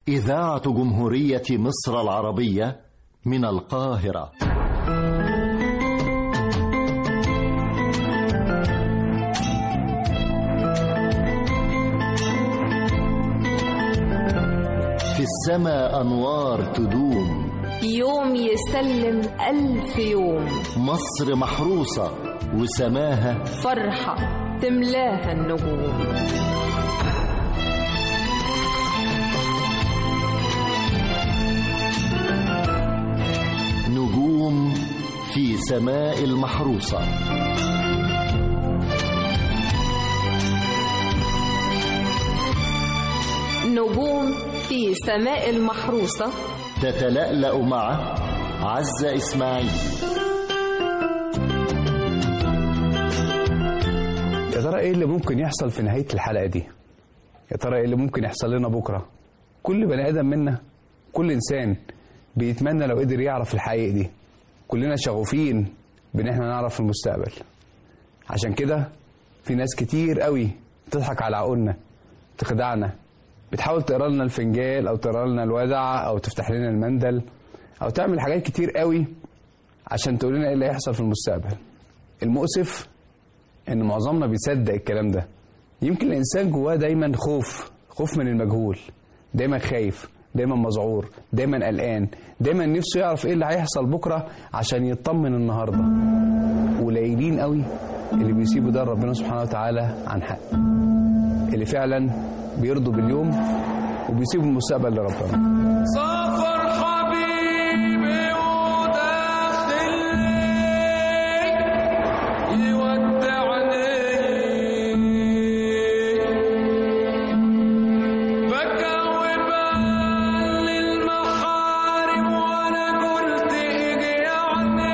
إذاعة جمهورية مصر العربية من القاهرة في السماء أنوار تدوم يوم يسلم ألف يوم مصر محروسة وسماها فرحة تملاها النجوم نجوم في سماء المحروسة نجوم في سماء المحروسة تتلألأ مع عزة إسماعيل يا ترى ايه اللي ممكن يحصل في نهاية الحلقة دي يا ترى ايه اللي ممكن يحصل لنا بكرة كل بني آدم منا كل إنسان بيتمنى لو قدر يعرف الحقيقة دي كلنا شغوفين بإن احنا نعرف المستقبل عشان كده في ناس كتير قوي بتضحك على عقولنا تخدعنا بتحاول تقرا لنا الفنجان او تقرا لنا الودع او تفتح لنا المندل او تعمل حاجات كتير قوي عشان تقول لنا ايه اللي هيحصل في المستقبل المؤسف ان معظمنا بيصدق الكلام ده يمكن الانسان جواه دايما خوف خوف من المجهول دايما خايف دايما مذعور دايما قلقان دايما نفسه يعرف ايه اللي هيحصل بكره عشان يطمن النهارده قليلين قوي اللي بيسيبوا ده ربنا سبحانه وتعالى عن حق اللي فعلا بيرضوا باليوم وبيسيبوا المستقبل لربنا سافر حبيبي وداخل يودعني بكى وبال للمحارم وانا قلت ايه يعني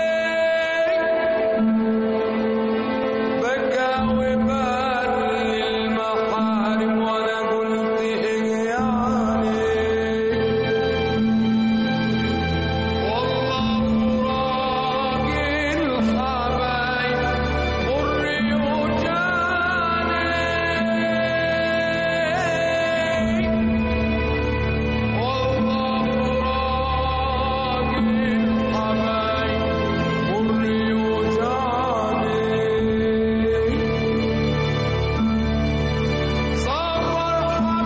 بكى وبال للمحارم وانا قلت ايه يعني والله فراق الحبايب مر يوجعني والله فراق الحبايب مر يوجعني صبر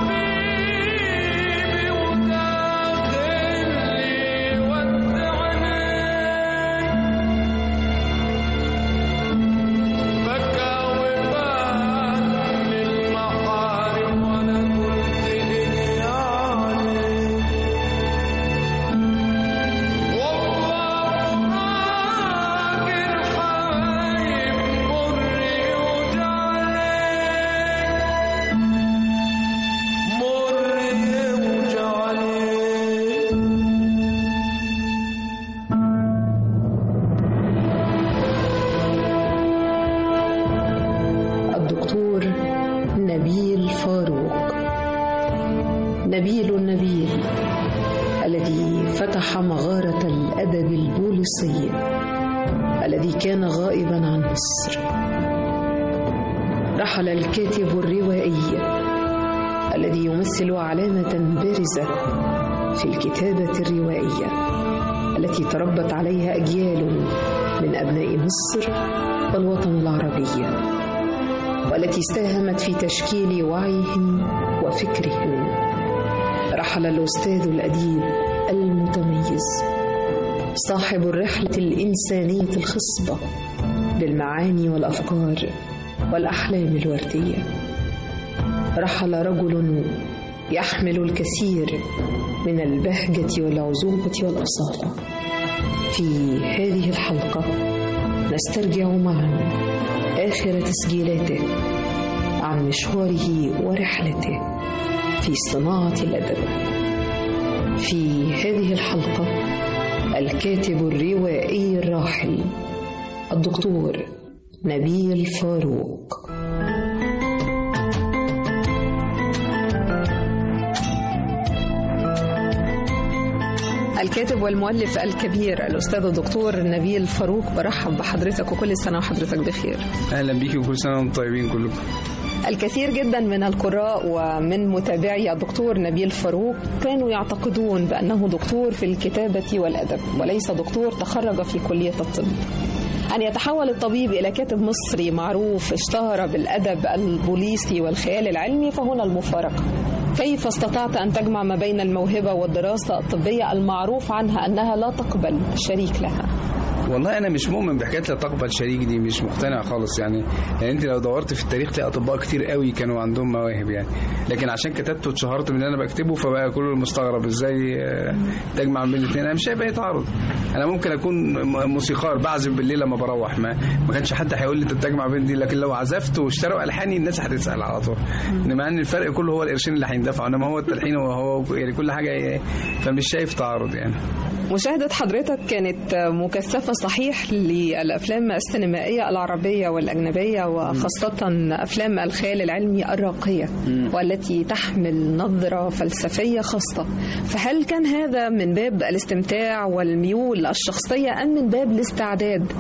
حبيبي وداخل لي ودعني بكى وبان للمحارم وانا قلت ايه يعني والله فراق الحبايب مر يوجعني مر يوجعني الدكتور نبيل فاروق نبيل النبيل الذي فتح مغارة الأدب البوليسي الذي كان غائبا عن مصر رحل الكاتب الروائي الذي يمثل علامة بارزة في الكتابة الروائية التي تربت عليها أجيال من أبناء مصر والوطن العربي والتي ساهمت في تشكيل وعيهم وفكرهم رحل الأستاذ الأديب المتميز صاحب الرحلة الإنسانية الخصبة بالمعاني والأفكار والأحلام الوردية رحل رجل يحمل الكثير من البهجة والعزوبة والأصالة في هذه الحلقة نسترجع معا آخر تسجيلاته عن مشواره ورحلته في صناعة الأدب في هذه الحلقة الكاتب الروائي الراحل الدكتور نبيل فاروق الكاتب والمؤلف الكبير الأستاذ الدكتور نبيل فاروق برحب بحضرتك وكل سنة وحضرتك بخير اهلا بيكي وكل سنه وانتم طيبين كلكم الكثير جدا من القراء ومن متابعي الدكتور نبيل فاروق كانوا يعتقدون بأنه دكتور في الكتابة والأدب وليس دكتور تخرج في كلية الطب أن يتحول الطبيب إلى كاتب مصري معروف اشتهر بالأدب البوليسي والخيال العلمي فهنا المفارقة كيف استطعت أن تجمع ما بين الموهبة والدراسة الطبية المعروف عنها أنها لا تقبل شريك لها والله انا مش مؤمن بحكايه لا تقبل شريك دي مش مقتنع خالص يعني يعني انت لو دورت في التاريخ تلاقي اطباء كتير قوي كانوا عندهم مواهب يعني لكن عشان كتبت واتشهرت من اللي انا بكتبه فبقى كله مستغرب ازاي آه، تجمع بين الاثنين انا مش شايف اي تعارض انا ممكن اكون م- موسيقار بعزف بالليل لما بروح ما ما كانش حد هيقول لي انت بتجمع بين دي لكن لو عزفت واشتروا الحاني الناس هتسال على طول انما ان الفرق كله هو القرشين اللي هيندفعوا انما هو التلحين وهو يعني كل حاجه إيه، فمش شايف تعارض يعني مشاهدة حضرتك كانت مكثفة صحيح للأفلام السينمائية العربية والأجنبية وخاصة أفلام الخيال العلمي الراقية والتي تحمل نظرة فلسفية خاصة فهل كان هذا من باب الاستمتاع والميول الشخصية أم من باب الاستعداد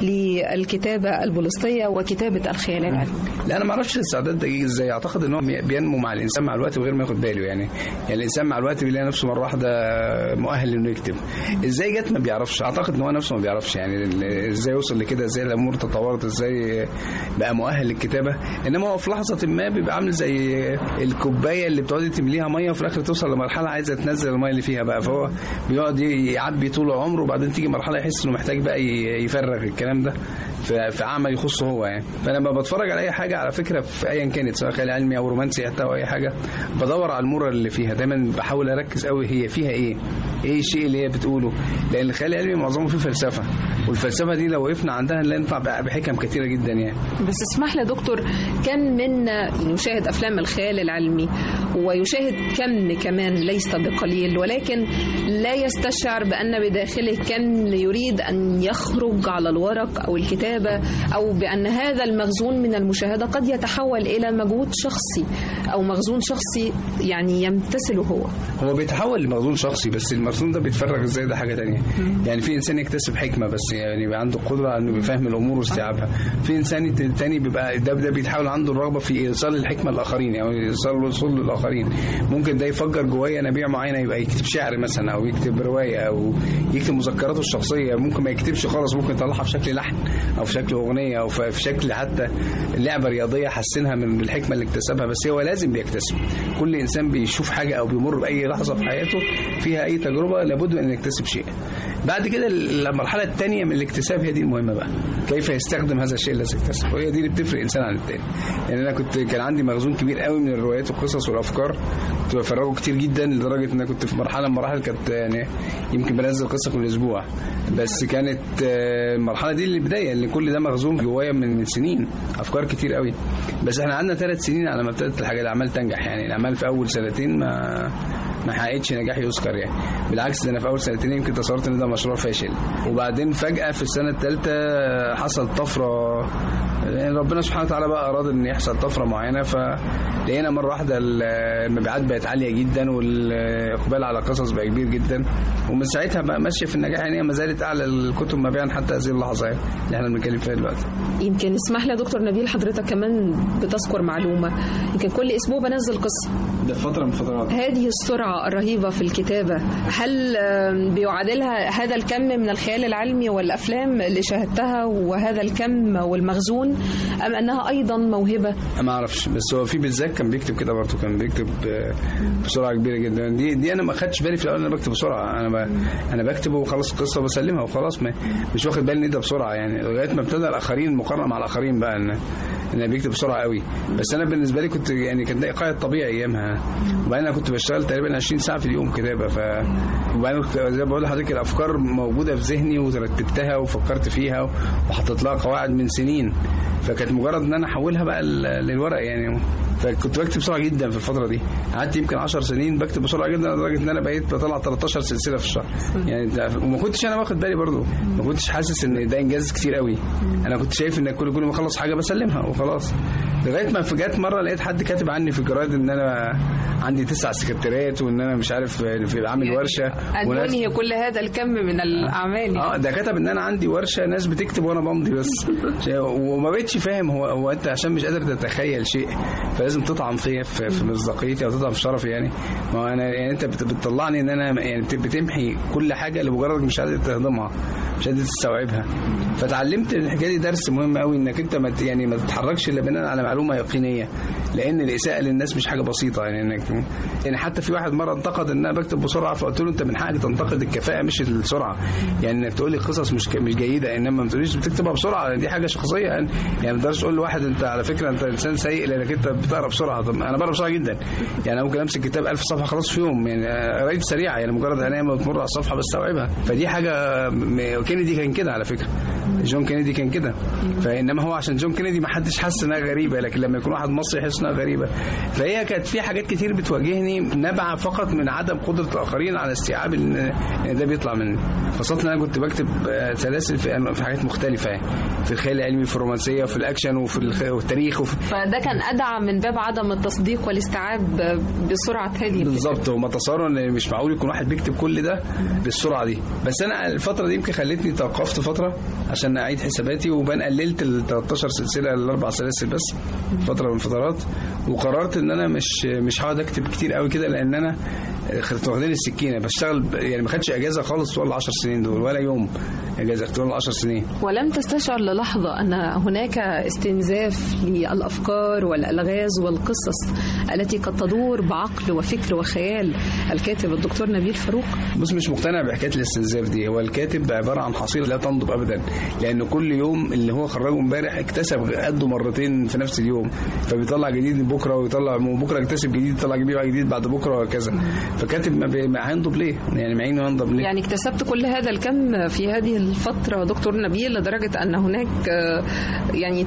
للكتابة البوليسية وكتابة الخيال العلمي؟ لا انا ما اعرفش الاستعداد ده يجي ازاي اعتقد ان هو بينمو مع الانسان مع الوقت وغير ما ياخد باله يعني يعني الانسان مع الوقت بيلاقي نفسه مره واحده مؤهل انه يكتب ازاي جت ما بيعرفش اعتقد ان هو نفسه ما بيعرفش يعني ال- ازاي وصل لكده ازاي الامور تطورت ازاي بقى مؤهل للكتابه انما هو في لحظه ما بيبقى عامل زي الكوبايه اللي بتقعدي تمليها ميه وفي الاخر توصل لمرحله عايزه تنزل الميه اللي فيها بقى فهو بيقعد يعبي طول عمره وبعدين تيجي مرحله يحس انه محتاج بقى ي- يفرغ الكلام ده في في عمل يخصه هو يعني فانا لما بتفرج على اي حاجه على فكره في ايا كانت سواء خيال علمي او رومانسي حتى او اي حاجه بدور على المورال اللي فيها دايما بحاول اركز قوي هي فيها ايه ايه الشيء اللي هي بتقوله لان الخيال العلمي معظمه فيه فلسفه والفلسفه دي لو وقفنا عندها نلاقي نطلع بقى بحكم كثيره جدا يعني بس اسمح لي يا دكتور كم منا يشاهد افلام الخيال العلمي ويشاهد كم كمان ليس بقليل ولكن لا يستشعر بان بداخله كم يريد ان يخرج على الورق او الكتابه او بان هذا المخزون من المشاهده قد يتحول الى مجهود شخصي او مخزون شخصي يعني يمتثله هو هو بيتحول لمخزون شخصي بس المخزون ده بيتفرغ ازاي ده حاجه تانية يعني في انسان يكتسب حكمه بس يعني يبقى عنده قدره على انه يفهم الامور واستيعابها في انسان تاني بيبقى ده ده بيتحول عنده الرغبه في ايصال الحكمه للاخرين يعني ايصال الوصول للاخرين ممكن ده يفجر جواه ينابيع معينه يبقى يكتب شعر مثلا او يكتب روايه او يكتب مذكراته الشخصيه ممكن ما يكتبش خالص ممكن يطلعها في شكل لحن او في شكل اغنيه او في في شكل حتى لعبه رياضيه حسنها من الحكمه اللي اكتسبها بس هو لازم بيكتسب كل انسان بيشوف حاجه او بيمر باي لحظه في حياته فيها اي تجربه لابد من ان يكتسب شيء بعد كده المرحله الثانيه من الاكتساب هي دي المهمه بقى كيف يستخدم هذا الشيء الذي اكتسبه وهي دي اللي بتفرق انسان عن التاني يعني انا كنت كان عندي مخزون كبير قوي من الروايات والقصص والافكار كنت بفرغه كتير جدا لدرجه ان انا كنت في مرحله من المراحل كانت يعني يمكن بنزل قصه كل اسبوع بس كانت آه، المرحله دي البدايه اللي كل ده مخزون جوايا من من سنين افكار كتير قوي بس احنا قعدنا ثلاث سنين على ما ابتدت الحاجه الاعمال تنجح يعني الاعمال في اول سنتين ما ما حققتش نجاح يذكر يعني بالعكس ده انا في اول سنتين يمكن تصورت ان ده مشروع فاشل وبعدين فجاه في السنه الثالثه حصل طفره يعني ربنا سبحانه وتعالى بقى اراد ان يحصل طفره معينه فلقينا مره واحده المبيعات بقت عاليه جدا والاقبال على القصص بقى كبير جدا ومن ساعتها بقى ماشيه في النجاح يعني هي ما زالت اعلى الكتب مبيعا حتى هذه اللحظه يعني اللي احنا بنتكلم فيها دلوقتي يمكن اسمح لي يا دكتور نبيل حضرتك كمان بتذكر معلومه يمكن كل اسبوع بنزل قصه ده فتره من فترات هذه السرعة الرهيبة في الكتابة هل آم، بيعادلها هذا الكم من الخيال العلمي والأفلام اللي شاهدتها وهذا الكم والمخزون أم أنها أيضا موهبة ما اعرفش بس هو في بالذات كان بيكتب كده برضه كان بيكتب ب- بسرعه كبيره جدا دي دي انا ما خدتش بالي في الاول ان انا بكتب بسرعه انا ب... انا بكتب وخلاص القصه وبسلمها وخلاص ما مش واخد بالي ان ده بسرعه يعني لغايه ما ابتدى الاخرين المقارنه مع الاخرين بقى ان ان بيكتب بسرعه قوي بس انا بالنسبه لي كنت يعني كان ده ايقاعي الطبيعي ايامها وبعدين انا كنت بشتغل تقريبا 20 ساعه في اليوم كتابه ف وبعدين كنت زي ما بقول لحضرتك الافكار موجوده في ذهني وترتبتها وفكرت فيها وحطيت لها قواعد من سنين فكانت مجرد ان انا احولها بقى ل- للورق يعني فكنت بكتب بسرعه جدا في الفتره دي قعدت يمكن 10 سنين بكتب بسرعه جدا لدرجه ان انا بقيت بطلع 13 سلسله في الشهر يعني ده وما كنتش انا واخد بالي برضو ما كنتش حاسس ان ده انجاز كتير قوي انا كنت شايف ان كل كل ما اخلص حاجه بسلمها وخلاص لغايه ما في جت مره لقيت حد كاتب عني في الجرايد ان انا عندي تسع سكرتيرات وان انا مش عارف في عامل ورشه أن وناس- ينهي كل هذا الكم من الأعمال اه ده كتب ان انا عندي ورشه ناس بتكتب وانا بمضي بس وما بقتش فاهم هو هو انت عشان مش قادر تتخيل شيء فلازم تطعن فيا في, في مصداقيتي او تطعن في شرفي يعني ما هو انا يعني انت بت- بتطلعني ان انا يعني بت- بتمحي كل حاجه لمجرد مش قادر تهضمها مش قادر تستوعبها فتعلمت من الحكايه دي درس مهم قوي انك انت ما ت- يعني ما تتحركش الا بناء على معلومه يقينيه لان الاساءه للناس مش حاجه بسيطه يعني انك يعني حتى في واحد مره انتقد ان انا بكتب بسرعه فقلت له انت من حقك تنتقد الكفاءه مش السرعه يعني انك تقول لي قصص مش مش جيده انما ما تقوليش بتكتبها بسرعه دي حاجه شخصيه يعني يعني ما تقدرش تقول لواحد انت على فكره انت انسان سيء لانك انت بتقرا بسرعه طب انا بقرا بسرعه جدا يعني انا ممكن امسك كتاب 1000 صفحه خلاص في يوم يعني قرايتي سريعه يعني مجرد عينيا ما بتمر على الصفحه بستوعبها فدي حاجه م- كينيدي كان كده على فكره جون كينيدي كان كده فانما هو عشان جون كينيدي ما حدش حس انها غريبه لكن لما يكون واحد مصري يحس انها غريبه فهي كانت في حاجات كتير بتواجهني نابعه فقط من عدم قدره الاخرين على استيعاب ان إن ده بيطلع مني خاصه ان انا كنت بكتب آه، سلاسل في أنواع- في حاجات مختلفه يعني في الخيال العلمي في الرومانسيه وفي الاكشن وفي الخ- والتاريخ وفي فده كان أدعى من باب عدم التصديق والاستيعاب بسرعة هذه الكتابة. بالظبط هما تصوروا ان مش معقول يكون واحد بيكتب كل ده بالسرعه دي بس انا الفتره دي يمكن خلتني توقفت فتره عشان اعيد حساباتي وبان قللت ال 13 سلسله الاربع سلاسل بس فتره من الفترات وقررت ان انا مش مش هقعد اكتب كتير قوي كده لان انا كنت واخدين السكينه بشتغل ب- يعني ما خدتش اجازه خالص طول ال 10 سنين دول ولا يوم اجازه طول ال 10 سنين ولم تستشعر للحظة أن هناك استنزاف للأفكار والألغاز والقصص التي قد تدور بعقل وفكر وخيال الكاتب الدكتور نبيل فاروق بص مش مقتنع بحكايه الاستنزاف دي هو الكاتب عباره عن حصيله لا تنضب ابدا لان كل يوم اللي هو خرجه امبارح اكتسب قده مرتين في نفس اليوم فبيطلع جديد بكره ويطلع بكره يكتسب جديد يطلع جديد جديد بعد بكره وهكذا فكاتب ما, بي... ما هينضب ليه يعني معينه ينضب ليه يعني اكتسبت كل هذا الكم في هذه الفترة دكتور نبيل لدرجة أن هناك آه، يعني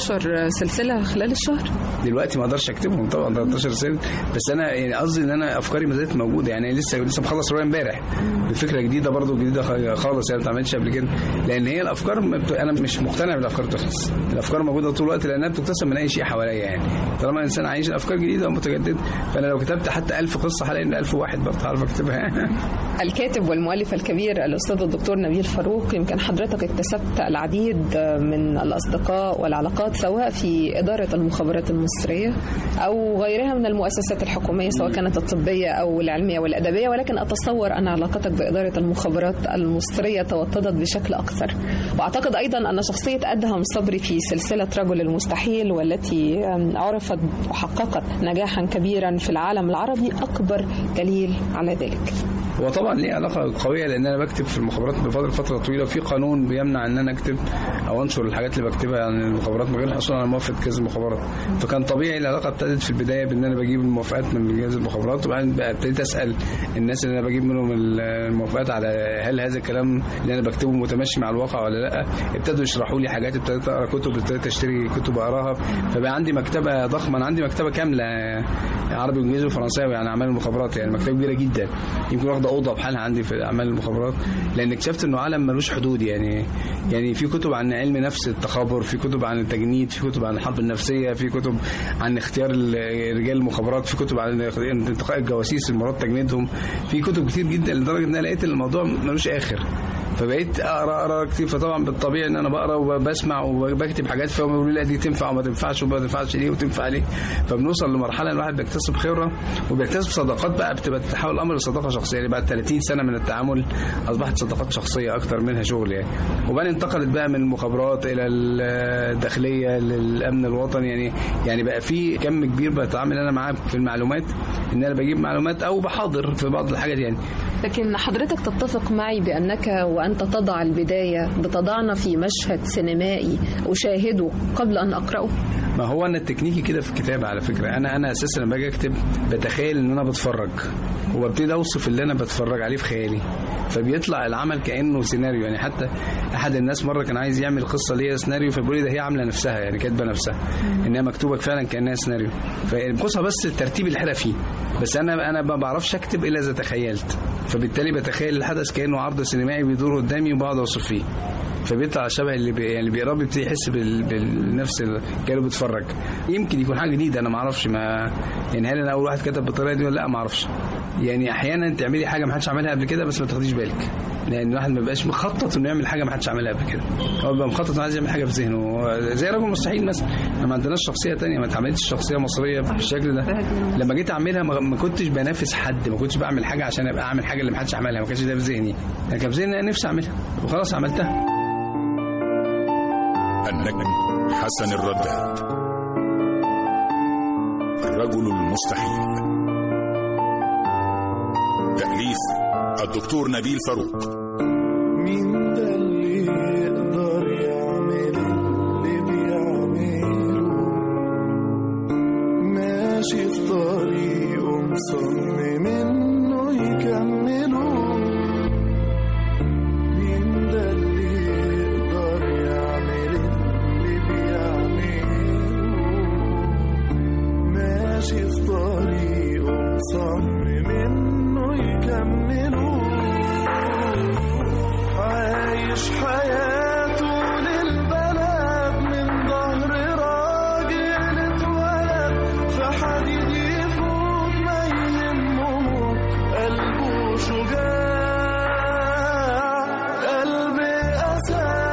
13 سلسلة خلال الشهر دلوقتي ما اقدرش اكتبهم طبعا 13 سنه بس انا يعني قصدي ان انا افكاري ما زالت موجوده يعني لسه لسه مخلص روايه امبارح بفكره جديده برضو جديده خ- خالص يعني ما اتعملتش قبل كده لان هي الافكار ما بت... انا مش مقتنع بالافكار بتخلص الافكار موجوده طول الوقت لانها بتكتسب من اي شيء حواليا يعني طالما الانسان عايش الافكار جديده ومتجدده فانا لو كتبت حتى 1000 قصه هلاقي ان 1000 واحد برضه هعرف اكتبها الكاتب والمؤلف الكبير الأستاذ الدكتور نبيل فاروق يمكن حضرتك اكتسبت العديد من الأصدقاء والعلاقات سواء في إدارة المخابرات المصرية أو غيرها من المؤسسات الحكومية سواء كانت الطبية أو العلمية والأدبية ولكن أتصور أن علاقتك بإدارة المخابرات المصرية توطدت بشكل أكثر وأعتقد أيضا أن شخصية أدهم صبري في سلسلة رجل المستحيل والتي عرفت وحققت نجاحا كبيرا في العالم العربي أكبر دليل على ذلك هو طبعا ليه علاقه قويه لان انا بكتب في المخابرات بفتره فتره طويله وفي قانون بيمنع ان انا اكتب او انشر الحاجات اللي بكتبها عن المخابرات من غير الحصول على موافقه جهاز المخابرات فكان طبيعي العلاقه ابتدت في البدايه بان انا بجيب الموافقات من جهاز المخابرات وبعدين بقى ابتديت اسال الناس اللي انا بجيب منهم الموافقات على هل هذا الكلام اللي انا بكتبه متماشي مع الواقع ولا لا ابتدوا يشرحوا لي حاجات ابتديت اقرا كتب ابتديت اشتري كتب اقراها فبقى عندي مكتبه ضخمه انا عندي مكتبه كامله عربي وانجليزي وفرنساوي يعني اعمال المخابرات يعني مكتبه كبيره جدا يمكن واخده اوضه بحالها عندي في اعمال المخابرات لان اكتشفت انه عالم ملوش حدود يعني يعني في كتب عن علم نفس التخابر في كتب عن التجنيد في كتب عن الحرب النفسيه في كتب عن اختيار ال- رجال المخابرات في كتب عن انتقاء الجواسيس المراد تجنيدهم في كتب كتير جدا لدرجه ان انا لقيت إن الموضوع ملوش اخر فبقيت اقرا اقرا كتير فطبعا بالطبيعي ان انا بقرا وبسمع وبكتب حاجات فهم بيقولوا لي لا دي تنفع وما تنفعش وما تنفعش ليه وتنفع ليه فبنوصل لمرحله الواحد بيكتسب خبره وبيكتسب صداقات بقى بتبقى تتحول الامر لصداقه شخصيه يعني بعد 30 سنه من التعامل اصبحت صداقات شخصيه اكتر منها شغل يعني وبعدين انتقلت بقى من المخابرات الى الداخليه للامن الوطني يعني يعني بقى في كم كبير بتعامل انا معاه في المعلومات ان انا بجيب معلومات او بحاضر في بعض الحاجات يعني لكن حضرتك تتفق معي بأنك وأنت تضع البداية بتضعنا في مشهد سينمائي أشاهده قبل أن أقرأه ما هو انا التكنيكي كده في الكتابه على فكره انا انا اساسا لما باجي اكتب بتخيل ان انا بتفرج وببتدي اوصف اللي انا بتفرج عليه في خيالي فبيطلع العمل كانه سيناريو يعني حتى احد الناس مره كان عايز يعمل قصه ليها سيناريو فبيقول لي ده هي عامله نفسها يعني كاتبه نفسها انها مكتوبه فعلا كانها سيناريو فالقصه بس الترتيب الحرفي بس انا انا ما بعرفش اكتب الا اذا تخيلت فبالتالي بتخيل الحدث كانه عرض سينمائي بيدور قدامي وبقعد اوصف فيه فبيطلع شبه اللي بي يعني اللي بيقراه بيبتدي يحس بال... بالنفس ال- كانه بيتفرج يمكن يكون حاجه جديده انا ما اعرفش ما يعني هل انا اول واحد كتب بالطريقه دي ولا لا ما اعرفش يعني احيانا تعملي حاجه ما حدش عملها قبل كده بس ما تاخديش بالك لان الواحد ما بيبقاش مخطط انه يعمل حاجه ما حدش عملها قبل كده هو بيبقى مخطط انه عايز يعمل حاجه في ذهنه هو زي رجل مستحيل مثلا احنا ما عندناش شخصيه تانية ما اتعملتش شخصيه مصريه بالشكل ده لما جيت اعملها ما ما كنتش بنافس حد ما كنتش بعمل حاجه عشان ابقى اعمل حاجه اللي ما حدش عملها ما كانش ده في ذهني انا كان في ذهني انا نفسي اعملها وخلاص عملتها النجم حسن الرداد الرجل المستحيل تأليف الدكتور نبيل فاروق مين ده اللي يقدر يعمل اللي بيعمله ماشي في طريقه مصمم انه يكمله مين ده اللي يقدر يعمل اللي بيعمله ماشي في طريقه مصمم انه يكمله عايش حياته للبلد من ظهر راجل اتولد في حديد يفوت ما يهمه قلبه شجاع قلب أسد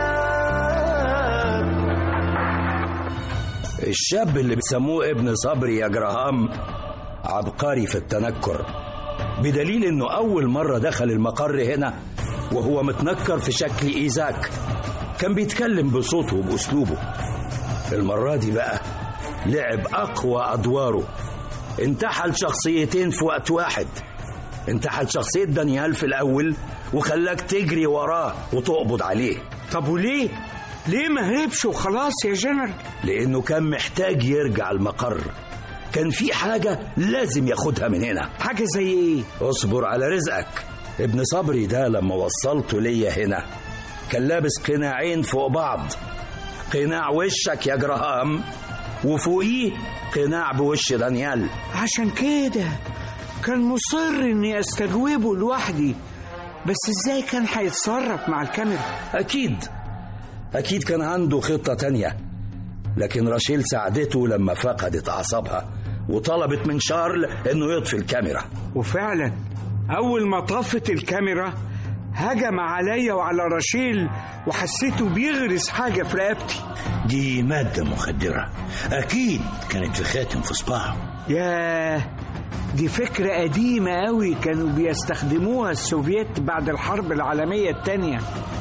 الشاب اللي بيسموه ابن صبري يا جراهام عبقري في التنكر بدليل انه اول مرة دخل المقر هنا وهو متنكر في شكل ايزاك كان بيتكلم بصوته وباسلوبه المرة دي بقى لعب اقوى ادواره انتحل شخصيتين في وقت واحد انتحل شخصية دانيال في الاول وخلاك تجري وراه وتقبض عليه طب وليه؟ ليه ما هربش وخلاص يا جنرال؟ لانه كان محتاج يرجع المقر كان في حاجة لازم ياخدها من هنا حاجة زي ايه؟ اصبر على رزقك ابن صبري ده لما وصلته ليا هنا كان لابس قناعين فوق بعض قناع وشك يا جراهام وفوقيه قناع بوش دانيال عشان كده كان مصر اني استجوبه لوحدي بس ازاي كان هيتصرف مع الكاميرا؟ أكيد أكيد كان عنده خطة تانية لكن راشيل ساعدته لما فقدت أعصابها وطلبت من شارل إنه يطفي الكاميرا وفعلا أول ما طفت الكاميرا هجم عليا وعلى رشيل وحسيته بيغرس حاجة في رقبتي دي مادة مخدرة أكيد كانت في خاتم في صباعه ياه دي فكرة قديمة قوي كانوا بيستخدموها السوفييت بعد الحرب العالمية التانية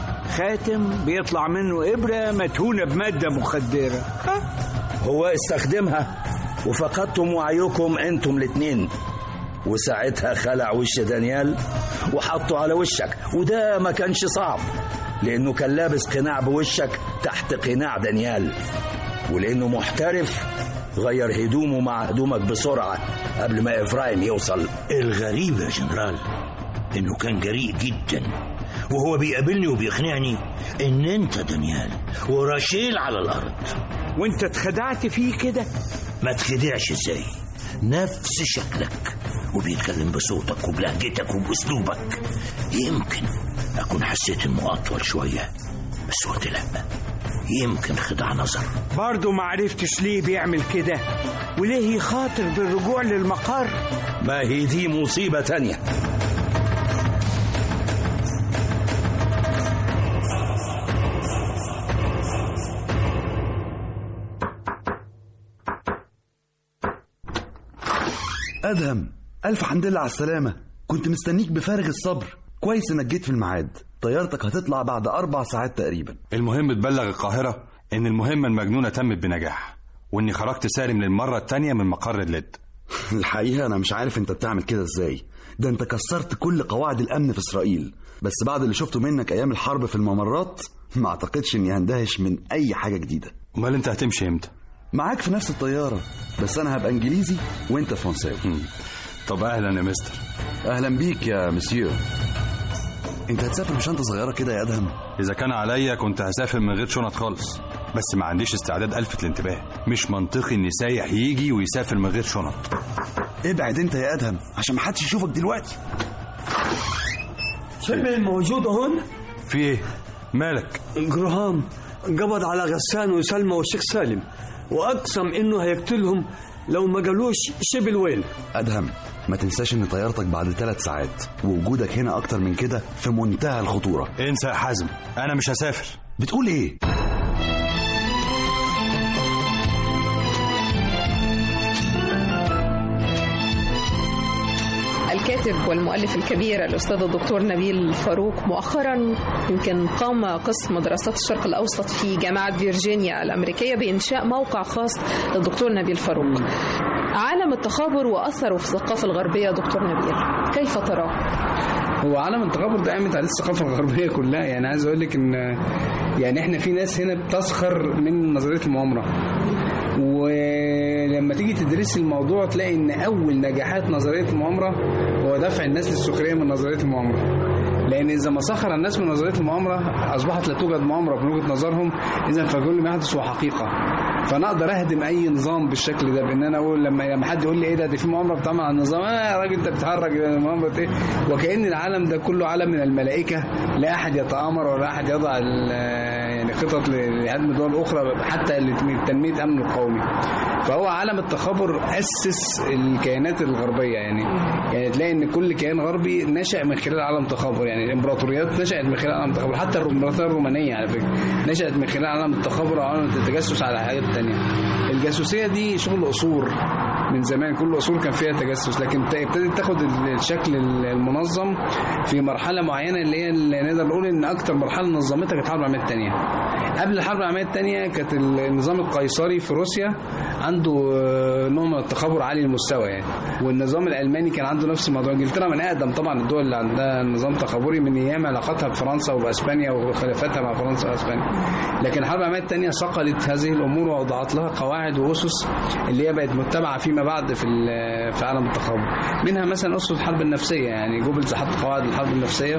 خاتم بيطلع منه إبرة مدهونة بمادة مخدرة ها؟ هو استخدمها وفقدتم وعيكم انتم الاتنين وساعتها خلع وش دانيال وحطه على وشك وده ما كانش صعب لانه كان لابس قناع بوشك تحت قناع دانيال ولانه محترف غير هدومه مع هدومك بسرعة قبل ما إفرايم يوصل الغريب يا جنرال إنه كان جريء جدا وهو بيقابلني وبيقنعني إن أنت دانيال وراشيل على الأرض وانت اتخدعت فيه كده ما تخدعش إزاي نفس شكلك وبيتكلم بصوتك وبلهجتك وبأسلوبك يمكن أكون حسيت إنه أطول شوية بس قلت لأ يمكن خداع نظر برضه ما عرفتش ليه بيعمل كده وليه يخاطر بالرجوع للمقر ما هي دي مصيبة تانية أدهم ألف حمد لله على السلامة كنت مستنيك بفارغ الصبر كويس إنك جيت في الميعاد طيارتك هتطلع بعد أربع ساعات تقريبا المهم تبلغ القاهرة إن المهمة المجنونة تمت بنجاح وإني خرجت سالم للمرة التانية من مقر الليد الحقيقة أنا مش عارف أنت بتعمل كده إزاي ده أنت كسرت كل قواعد الأمن في إسرائيل بس بعد اللي شفته منك أيام الحرب في الممرات ما أعتقدش إني هندهش من أي حاجة جديدة أمال أنت هتمشي إمتى؟ معاك في نفس الطيارة بس أنا هبقى إنجليزي وأنت فرنساوي طب أهلا يا مستر أهلا بيك يا مسيو أنت هتسافر بشنطة صغيرة كده يا أدهم إذا كان عليا كنت هسافر من غير شنط خالص بس ما عنديش استعداد ألفت الانتباه مش منطقي إن سايح يجي ويسافر من غير شنط ابعد أنت يا أدهم عشان محدش يشوفك دلوقتي سلمى موجودة هون؟ في إيه؟ مالك؟ جراهام قبض على غسان وسلمى والشيخ سالم وأقسم إنه هيقتلهم لو ما قالوش شبل وين أدهم ما تنساش ان طيارتك بعد ثلاث ساعات ووجودك هنا اكتر من كده في منتهى الخطوره انسى يا حازم انا مش هسافر بتقول ايه الكاتب والمؤلف الكبير الأستاذ الدكتور نبيل فاروق مؤخرا يمكن قام قسم دراسات الشرق الأوسط في جامعة فيرجينيا الأمريكية بإنشاء موقع خاص للدكتور نبيل فاروق عالم التخابر وأثره في الثقافة الغربية دكتور نبيل كيف تراه؟ هو عالم التخابر ده قامت عليه الثقافه الغربيه كلها يعني عايز اقول لك ان يعني احنا في ناس هنا بتسخر من نظريه المؤامره ولما تيجي تدرسي الموضوع تلاقي ان اول نجاحات نظريه المؤامره هو دفع الناس للسخريه من نظريه المؤامره لان اذا ما سخر الناس من نظريه المؤامره اصبحت لا توجد مؤامره من وجهه نظرهم اذا فكل ما يحدث هو حقيقه فانا اقدر اهدم اي نظام بالشكل ده بان انا اقول لما لما حد يقول لي ايه ده دي في مؤامره بتعمل على النظام اه يا راجل انت بتهرج ده مؤامره ايه وكان العالم ده كله عالم من الملائكه لا احد يتامر ولا احد يضع ال- يعني خطط لهدم دول اخرى حتى لتنميه امن القومي فهو عالم التخابر اسس الكيانات الغربيه يعني يعني تلاقي ان كل كيان غربي نشا من خلال عالم تخابر يعني الامبراطوريات نشات من خلال عالم التخابر حتى الامبراطوريه الرومانيه على فكره نشات من خلال عالم التخابر وعالم التجسس على حاجات تانية الجاسوسيه دي شغل اصول من زمان كل اصول كان فيها تجسس لكن ابتدت تاخد الشكل المنظم في مرحله معينه اللي هي اللي نقدر نقول ان اكتر مرحله نظمتها كانت الحرب العالميه الثانيه قبل الحرب العالميه الثانيه كانت النظام القيصري في روسيا عنده آه، نوع من التخابر عالي المستوى يعني والنظام الالماني كان عنده نفس الموضوع انجلترا من اقدم طبعا الدول اللي عندها نظام تخابري من ايام علاقتها بفرنسا وباسبانيا وخلافاتها مع فرنسا واسبانيا لكن الحرب العالميه الثانيه صقلت هذه الامور ووضعت لها قواعد واسس اللي هي بقت متبعه فيما بعد في ال- في عالم التخابر منها مثلا اسس الحرب النفسيه يعني جوبلز حط قواعد الحرب النفسيه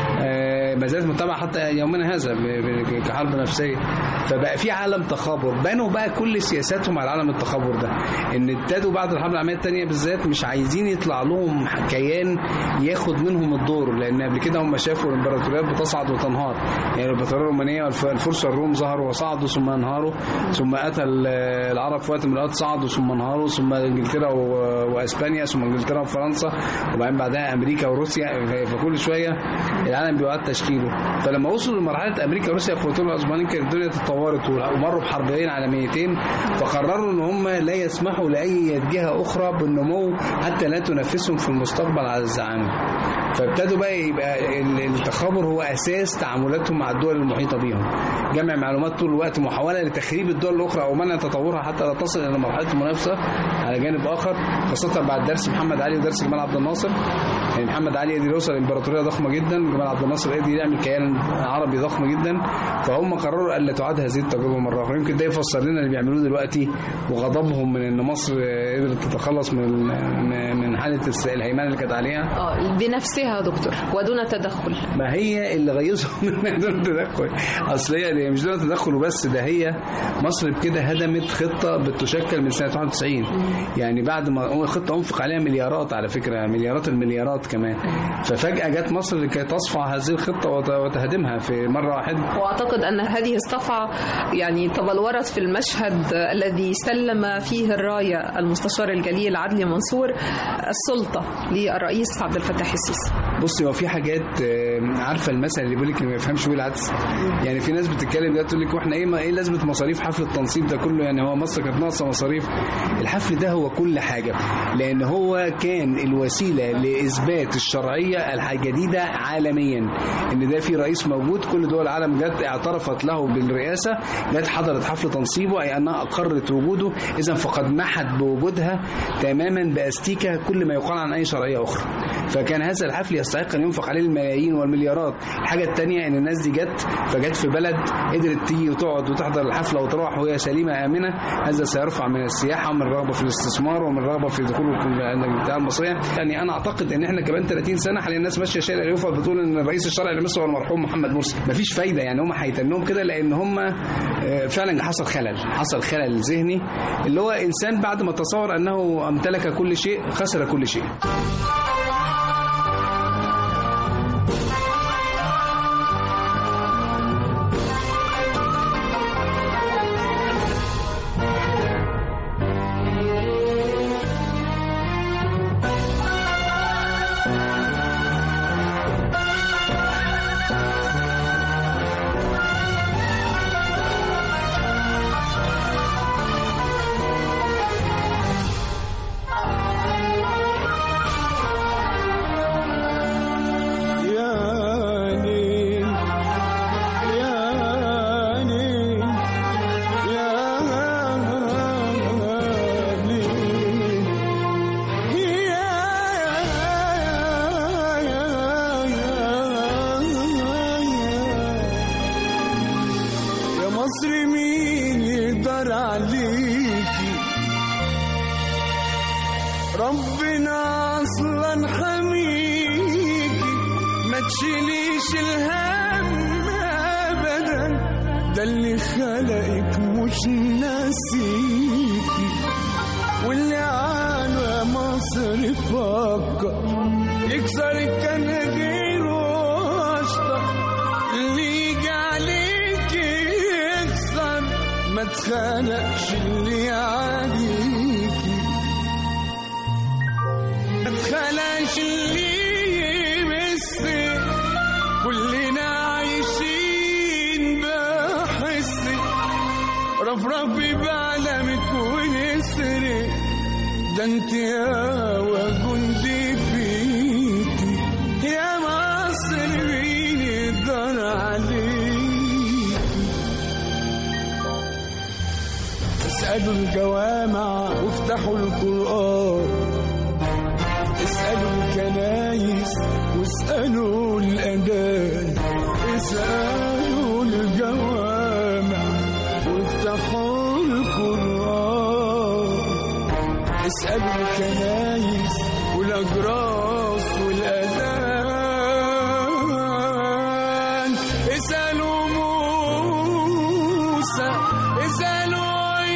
آه، ما زالت متبعه حتى يومنا هذا ب- ب- كحرب نفسيه فبقى في عالم تخابر بنوا بقى كل سياساتهم على عالم التخابر ده ان ابتدوا بعد الحرب العالميه الثانيه بالذات مش عايزين يطلع لهم كيان ياخد منهم الدور لان قبل كده هم شافوا الامبراطوريات بتصعد وتنهار يعني الامبراطوريه الرومانيه والفرس والروم ظهروا وصعدوا ثم انهاروا ثم اتى ال- العرب في وقت من الاوقات صعدوا ثم انهاروا ثم انجلترا و- واسبانيا ثم انجلترا وفرنسا وبعدين بعدها امريكا وروسيا فكل شويه العالم بيعاد تشكيله فلما وصلوا لمرحله امريكا وروسيا في الفتره العثمانيه كانت الدنيا تطورت ومروا بحربين عالميتين فقرروا ان هم لا يسمحوا لاي جهه اخرى بالنمو حتى لا تنافسهم في المستقبل على الزعامه فابتدوا بقى يبقى ال- التخابر هو اساس تعاملاتهم مع الدول المحيطه بيهم جمع معلومات طول الوقت محاوله لتخريب الدول الاخرى او منع تطورها حتى لا تصل الى مرحله المنافسه على جانب اخر خاصه بعد درس محمد علي ودرس جمال عبد الناصر يعني محمد علي قدر يوصل لامبراطوريه ضخمه جدا جمال عبد الناصر قدر يعمل كيان عربي ضخم جدا فهم قرروا الا تعاد هذه التجربه مره اخرى يمكن ده يفسر لنا اللي بيعملوه دلوقتي وغضبهم من ان مصر قدرت تتخلص من من- من حاله الس- الهيمنه اللي كانت عليها آه، بنفسها يا دكتور ودون تدخل ما هي اللي غيظهم من دون تدخل اصل هي دي مش دون تدخل وبس ده هي مصر بكده هدمت خطه بتشكل من سنه 91 يعني بعد ما هو خطه انفق عليها مليارات على فكره مليارات المليارات كمان ففجاه جت مصر لكي تصفع هذه الخطه وت- وتهدمها في مره واحده واعتقد ان هذه الصفعه يعني تبلورت في المشهد الذي سلم فيه الرايه المستشار الجليل عدلي منصور السلطه للرئيس عبد الفتاح السيسي بصي هو في حاجات آه، عارفه المثل اللي بيقول لك اللي ما يفهمش يقول العدس يعني في ناس بتتكلم ده تقول لك واحنا ايه ما ايه لازمه مصاريف حفل التنصيب ده كله يعني هو مصر كانت ناقصه مصاريف الحفل ده هو كل حاجه لان هو كان الوسيله لاثبات الشرعيه الجديده عالميا ان ده في رئيس موجود كل دول العالم جت اعترفت له بالرئاسه جت حضرت حفل تنصيبه اي انها اقرت وجوده اذا فقد محت بوجودها تماما باستيكه كل ما يقال عن اي شرعيه اخرى فكان هذا الحفل يستحق ان ينفق عليه الملايين والمليارات الحاجه الثانيه ان الناس دي جت فجت في بلد قدرت تيجي وتقعد وتحضر الحفله وتروح وهي سليمه امنه هذا سيرفع من السياحه ومن الرغبه في الاستثمار ومن الرغبه في دخول بتاع المصريه يعني انا اعتقد ان احنا كمان 30 سنه هنلاقي الناس ماشيه شارع اليوفا بتقول ان الرئيس الشرعي لمصر هو المرحوم محمد مرسي مفيش فايده يعني هم هيتنهم كده لان هم آه، فعلا حصل خلل حصل خلل ذهني اللي هو انسان بعد ما تصور انه امتلك كل شيء خسر كل شيء تشيليش الهم ابدا ده اللي خلقك مش ناسيكي واللي عنه يا مصر فكر يكسرك كان غيره اشطر اللي يجي عليكي يكسر ما تخلقش اللي يعاديكي ما تخلقش اللي يمسك كلنا عايشين بحسك رفرفي بعلمك ونسرك ده انت يا وجندي فيكي يا مصر مين يقدر عليكي اسألوا الجوامع وافتحوا القرآن اسألوا الكنايس واسألوا الأذان اسألوا الجوامع وافتحوا القرآن اسألوا الكنايس والأجراس والأذان اسألوا موسى اسألوا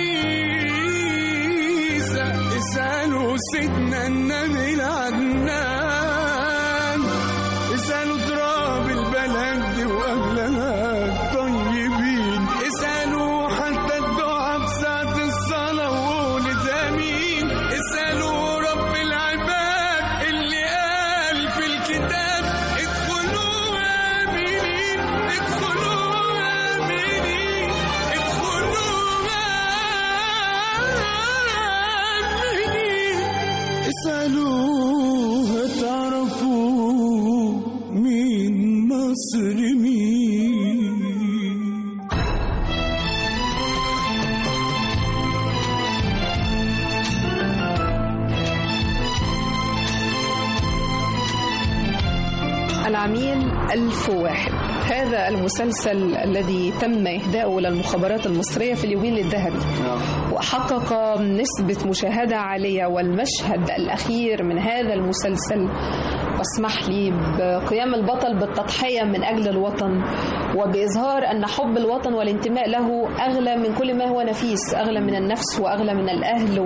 عيسى اسألوا سيدنا النبي العدنان اسألوا تراب البلد دي وأهلها الطيبين اسألوا حتى الدعاء بساعة الصلاة وقولت آمين اسألوا رب العباد اللي قال في الكتاب ادخلوا آمنين ادخلوا آمنين ادخلوا آمنين اسألوها تعرفوا مين مصر مين العميل ألف واحد هذا المسلسل الذي تم إهداؤه للمخابرات المصرية في اليوبيل الذهبي وحقق نسبة مشاهدة عالية والمشهد الأخير من هذا المسلسل واسمح لي بقيام البطل بالتضحية من أجل الوطن وبإظهار أن حب الوطن والانتماء له أغلى من كل ما هو نفيس أغلى من النفس وأغلى من الأهل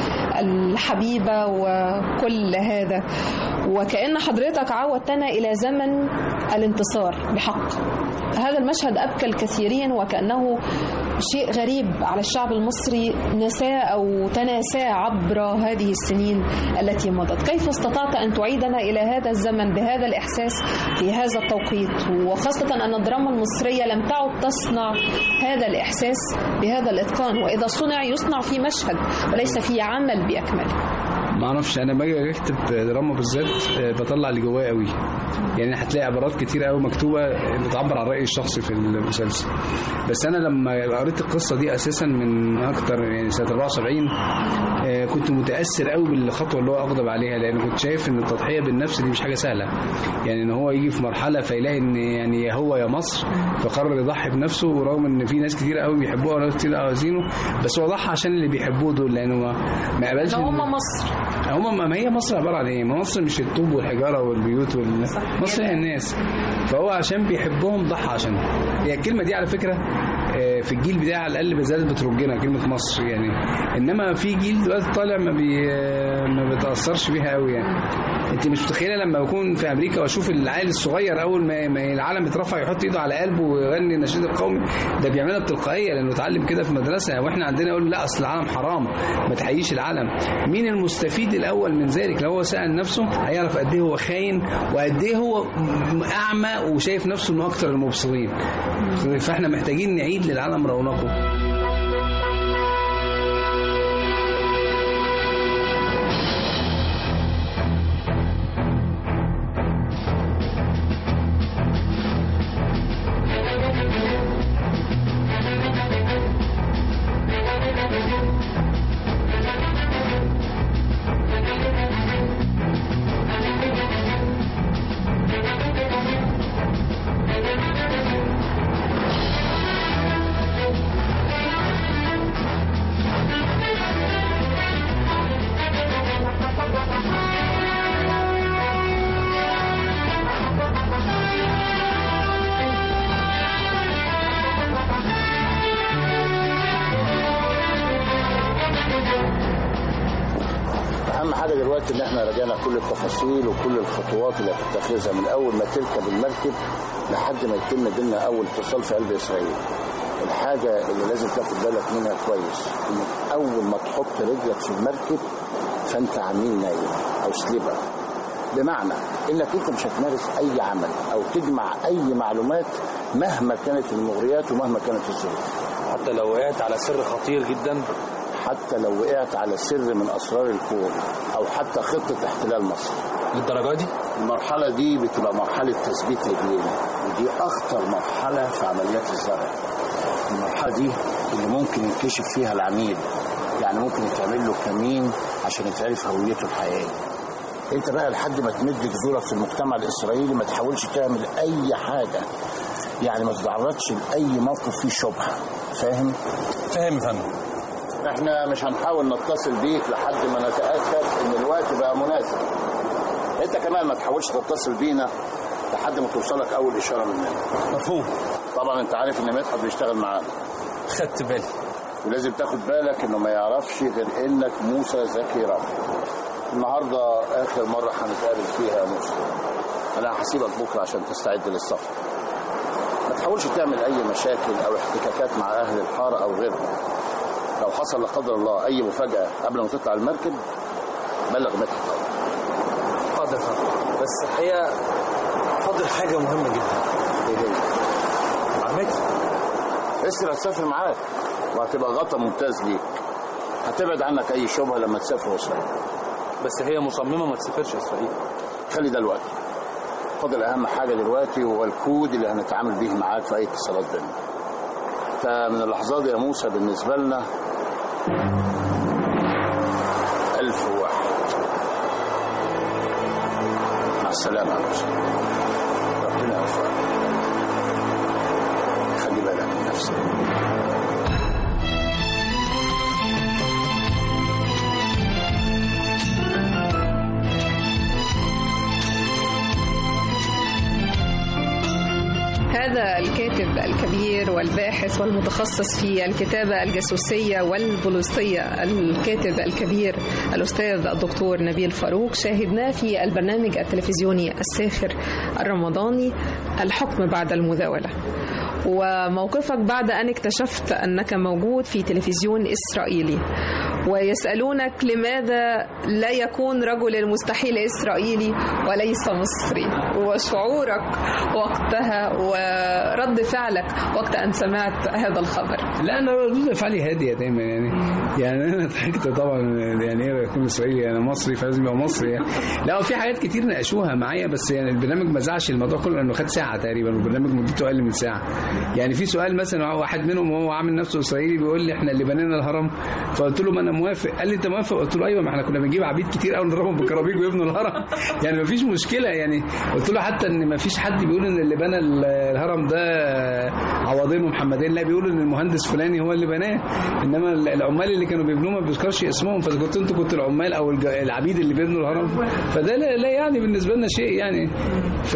والحبيبة وكل هذا وكأن حضرتك عودتنا إلى زمن الانتصار بحق هذا المشهد أبكى الكثيرين وكأنه شيء غريب على الشعب المصري نساه أو تناساه عبر هذه السنين التي مضت كيف استطعت أن تعيدنا إلى هذا الزمن بهذا الإحساس في هذا التوقيت وخاصة أن الدراما المصرية لم تعد تصنع هذا الإحساس بهذا الإتقان وإذا صنع يصنع في مشهد وليس في عمل بأكمله ما اعرفش انا باجي اكتب دراما بالذات آه، بطلع اللي جوايا قوي يعني هتلاقي عبارات كتير قوي مكتوبه بتعبر عن رايي الشخصي في المسلسل بس انا لما قريت القصه دي اساسا من اكتر يعني سنه 74 آه، كنت متاثر قوي بالخطوه اللي هو اغضب عليها لان كنت شايف ان التضحيه بالنفس دي مش حاجه سهله يعني ان هو يجي في مرحله فيلاقي ان يعني يا هو يا مصر فقرر يضحي بنفسه ورغم ان في ناس كتير قوي بيحبوه وناس كتير قوي عايزينه بس هو ضحى عشان اللي بيحبوه دول لانه ما ما قبلش ده إن- هم مصر هم ما هي مصر عباره عن ايه؟ ما مصر مش الطوب والحجاره والبيوت وال... مصر هي الناس فهو عشان بيحبهم ضحى عشان هي الكلمه دي على فكره آه، في الجيل بتاعي على الاقل بالذات بترجنا كلمه مصر يعني انما في جيل دلوقتي طالع ما بي آه، ما بيتاثرش بيها قوي يعني انت مش متخيله لما بكون في امريكا واشوف العيل الصغير اول ما, ما العالم يترفع يحط ايده على قلبه ويغني النشيد القومي ده بيعملها بتلقائيه لانه اتعلم كده في مدرسه واحنا عندنا يقول لا اصل العالم حرام ما تحييش العالم مين المستفيد الاول من ذلك لو هو سال نفسه هيعرف قد ايه هو خاين وقد ايه هو م- اعمى وشايف نفسه انه اكتر المبصرين فاحنا محتاجين نعيد للعالم رونقه حاجه دلوقتي ان احنا راجعنا كل التفاصيل وكل الخطوات اللي هتتخذها من اول ما تركب المركب لحد ما يتم بينا اول اتصال في قلب اسرائيل الحاجه اللي لازم تاخد بالك منها كويس ان اول ما تحط رجلك في المركب فانت عميل نايم او سليبر بمعنى انك انت مش هتمارس اي عمل او تجمع اي معلومات مهما كانت المغريات ومهما كانت الظروف حتى لو وقعت على سر خطير جدا حتى لو وقعت على سر من اسرار الكون او حتى خطه احتلال مصر للدرجه دي المرحله دي بتبقى مرحله تثبيت رجلينا ودي اخطر مرحله في عمليات الزرع المرحله دي اللي ممكن ينكشف فيها العميل يعني ممكن يتعمل له كمين عشان يتعرف هويته الحقيقيه انت بقى لحد ما تمد جذورك في المجتمع الاسرائيلي ما تحاولش تعمل اي حاجه يعني ما تتعرضش لاي موقف فيه شبهه فاهم فاهم يا فندم احنا مش هنحاول نتصل بيك لحد ما نتاكد ان الوقت بقى مناسب انت كمان ما تحاولش تتصل بينا لحد ما توصلك اول اشاره مننا مفهوم طبعا انت عارف ان مدحت بيشتغل معانا خدت بالي ولازم تاخد بالك انه ما يعرفش غير انك موسى زكي رافع النهارده اخر مره هنتقابل فيها يا موسى انا هسيبك بكره عشان تستعد للسفر ما تحاولش تعمل اي مشاكل او احتكاكات مع اهل الحاره او غيرهم لو حصل لا قدر الله اي مفاجاه قبل ما تطلع المركب بلغ مدحت حاضر حاضر بس الحقيقه فاضل حاجه مهمه جدا ايه هي؟ عمتي اسر هتسافر معاك وهتبقى غطا ممتاز ليك هتبعد عنك اي شبهه لما تسافر اسرائيل بس هي مصممه ما تسافرش اسرائيل خلي ده الوقت فاضل اهم حاجه دلوقتي هو الكود اللي هنتعامل بيه معاك في اي اتصالات بيننا فمن اللحظات دي يا موسى بالنسبه لنا ألف واحد مع السلامة يا موسى ربنا يوفقك خلي بالك من نفسك هذا الكاتب الكبير والباحث والمتخصص في الكتابة الجاسوسية والبوليسية الكاتب الكبير الأستاذ الدكتور نبيل فاروق شاهدناه في البرنامج التلفزيوني الساخر الرمضاني الحكم بعد المزاولة وموقفك بعد أن اكتشفت أنك موجود في تلفزيون إسرائيلي ويسألونك لماذا لا يكون رجل المستحيل إسرائيلي وليس مصري وشعورك وقتها ورد فعلك وقت أن سمعت هذا الخبر لا انا ردود افعالي هاديه دايما يعني يعني انا ضحكت طبعا يعني ايه يكون اسرائيلي انا مصري فلازم يبقى مصري يعني. لا هو في حاجات كتير ناقشوها معايا بس يعني البرنامج ما زعش الموضوع كله لانه خد ساعه تقريبا والبرنامج مدته اقل من ساعه يعني في سؤال مثلا واحد منهم وهو عامل نفسه اسرائيلي بيقول لي احنا اللي بنينا الهرم فقلت له ما انا موافق قال لي انت موافق قلت له ايوه ما احنا كنا بنجيب عبيد كتير قوي نضربهم بكرابيج ويبنوا الهرم يعني ما فيش مشكله يعني قلت له حتى ان ما فيش حد بيقول ان اللي بنى الهرم ده عوضين ومحمدين لا بيقولوا ان المهندس فلاني هو اللي بناه انما العمال اللي كانوا بيبنوه ما بيذكرش اسمهم فاذا كنت انتوا كنتوا العمال او الج- العبيد اللي بيبنوا الهرم فده لا, لا يعني بالنسبه لنا شيء يعني ف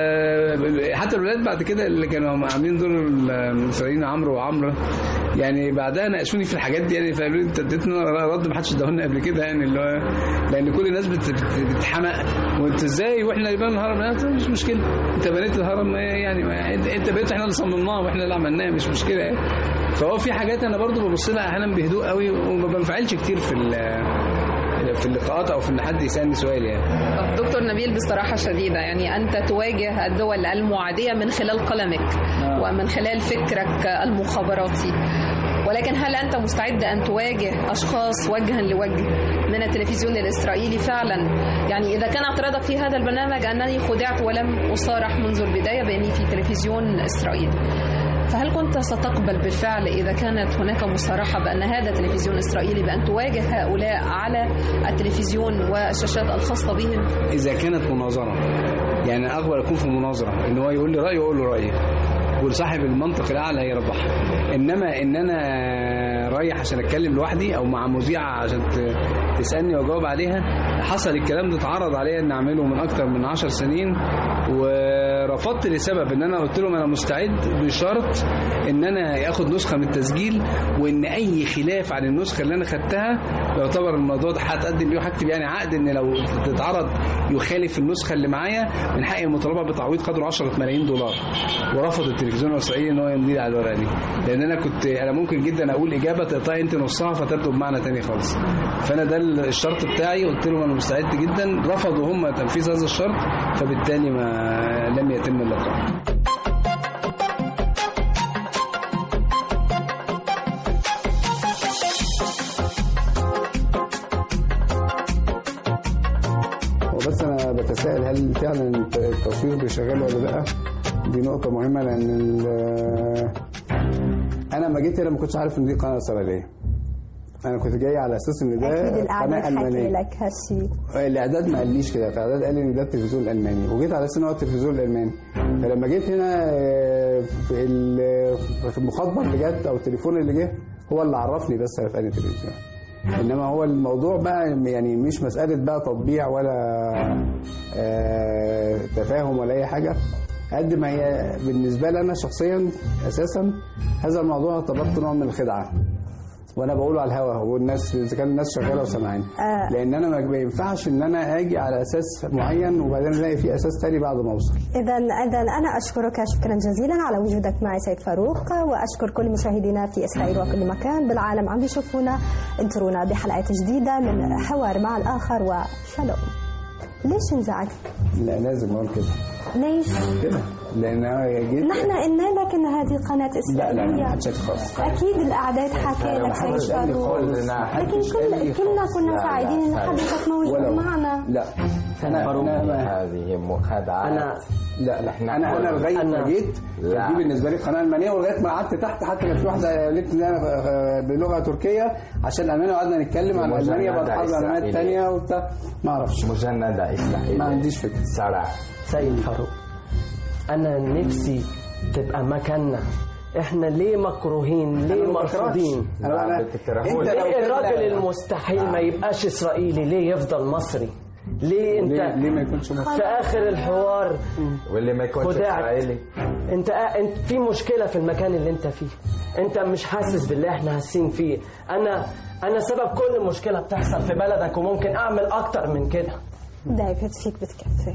حتى الولاد بعد كده اللي كانوا عاملين دور المصريين عمرو وعمرو يعني بعدها ناقشوني في الحاجات دي يعني فقالوا لي انت اديتنا رد ما حدش اداهولنا قبل كده يعني اللي هو لان كل الناس بت- بت- بتتحمق وانت ازاي واحنا اللي بنينا الهرم لا، مش مشكله انت بنيت الهرم يعني ما انت انت بقيت احنا اللي صممناه واحنا اللي عملناه مش مشكله يعني فهو في حاجات انا برضو ببص لها احيانا بهدوء قوي وما بنفعلش كتير في ال- في اللقاءات او في ان حد يسالني سؤال يعني طب دكتور نبيل بصراحة شديدة يعني أنت تواجه الدول المعادية من خلال قلمك ومن خلال فكرك المخابراتي ولكن هل أنت مستعد أن تواجه أشخاص وجها لوجه من التلفزيون الإسرائيلي فعلا يعني إذا كان اعتراضك في هذا البرنامج أنني خدعت ولم أصارح منذ البداية بأني في تلفزيون إسرائيلي فهل كنت ستقبل بالفعل إذا كانت هناك مصارحة بأن هذا تلفزيون إسرائيلي بأن تواجه هؤلاء على التلفزيون والشاشات الخاصة بهم اذا كانت مناظره يعني اقبل اكون في مناظره ان هو يقول لي رايه واقول له رايي وصاحب المنطق الاعلى يربح انما ان انا رايح عشان اتكلم لوحدي او مع مذيعه عشان ت- تسالني واجاوب عليها حصل الكلام ده اتعرض عليا ان اعمله من اكتر من عشر سنين و ورفضت لسبب ان انا قلت لهم انا مستعد بشرط ان انا اخد نسخه من التسجيل وان اي خلاف عن النسخه اللي انا خدتها يعتبر الموضوع ده هتقدم بيه وهكتب يعني عقد ان لو تتعرض يخالف النسخه اللي معايا من حقي المطالبه بتعويض قدره 10 ملايين دولار ورفض التلفزيون الاسرائيلي ان هو يمضي لي على الورقه دي لان انا كنت انا ممكن جدا اقول اجابه تقطعي انت نصها فتبدو بمعنى تاني خالص فانا ده الشرط بتاعي قلت لهم انا مستعد جدا رفضوا هم تنفيذ هذا الشرط فبالتالي ما لم يتم اللقاء وبس انا بتساءل هل فعلا التصوير بيشغل ولا لا دي نقطة مهمة لأن ال- أنا لما جيت هنا ما كنتش عارف إن دي قناة إسرائيلية. أنا كنت جاي على أساس إن ده اكيد الاعداد قناة حكي ألمانية. لك هالشيء الاعداد ما قاليش كده الاعداد قال لي ان ده التلفزيون الالماني وجيت على اساس ان هو التلفزيون الالماني فلما جيت هنا آه، في ال- في المخاطبه اللي جت او التليفون اللي جه هو اللي عرفني بس في انهي تلفزيون انما هو الموضوع بقى يعني مش مساله بقى تطبيع ولا آه، تفاهم ولا اي حاجه قد ما هي بالنسبه لي انا شخصيا اساسا هذا الموضوع اعتبرته نوع من الخدعه وانا بقوله على الهوا والناس اذا كان الناس شغاله وسامعاني آه. لان انا ما ما ينفعش ان انا اجي على اساس معين وبعدين الاقي في اساس تاني بعد ما اوصل إذا إذا أنا أشكرك شكرا جزيلا على وجودك معي سيد فاروق وأشكر كل مشاهدينا في إسرائيل وكل مكان بالعالم عم بيشوفونا انطرونا بحلقات جديدة من حوار مع الآخر وشالوم ليش انزعجت؟ لا لازم اقول كده ليش؟ كده لان انا جيت نحن قلنا لك إن هذه قناة لا لا لا إسرائيلية ما حدش خالص أكيد الأعداد حكى لك سيد فاروق لكن كل كلنا كنا سعيدين إن حضرتك موجود ولو. معنا لا انا انا ما هذه مخادعات انا لا لا انا انا لغايه ما أنا- جيت لا. كانت دي بالنسبه لي قناه المانيه ولغايه ما قعدت تحت حتى كانت في واحده قالت لي انا آه، بلغه تركيه عشان المانيا وقعدنا نتكلم عن مجندة المانيا بعد حرب العالميه إسرائيلية. الثانيه وبتاع ما اعرفش مجندة إسرائيلية ما عنديش فكره صراحة سيد فاروق أنا نفسي تبقى مكاننا احنا ليه مكروهين ليه أنا ما مرفوضين بكرهش. أنا- أنا- أنت لو ليه كده- الراجل المستحيل ما يبقاش اسرائيلي ليه يفضل مصري ليه انت ليه- ليه ما يكونش مصري؟ في اخر الحوار واللي ما يكونش خدعت. إسرائيلي انت انت في مشكله في المكان اللي انت فيه انت مش حاسس باللي احنا حاسين فيه انا انا سبب كل مشكله بتحصل في بلدك وممكن اعمل اكتر من كده دايفيد فيك بتكفي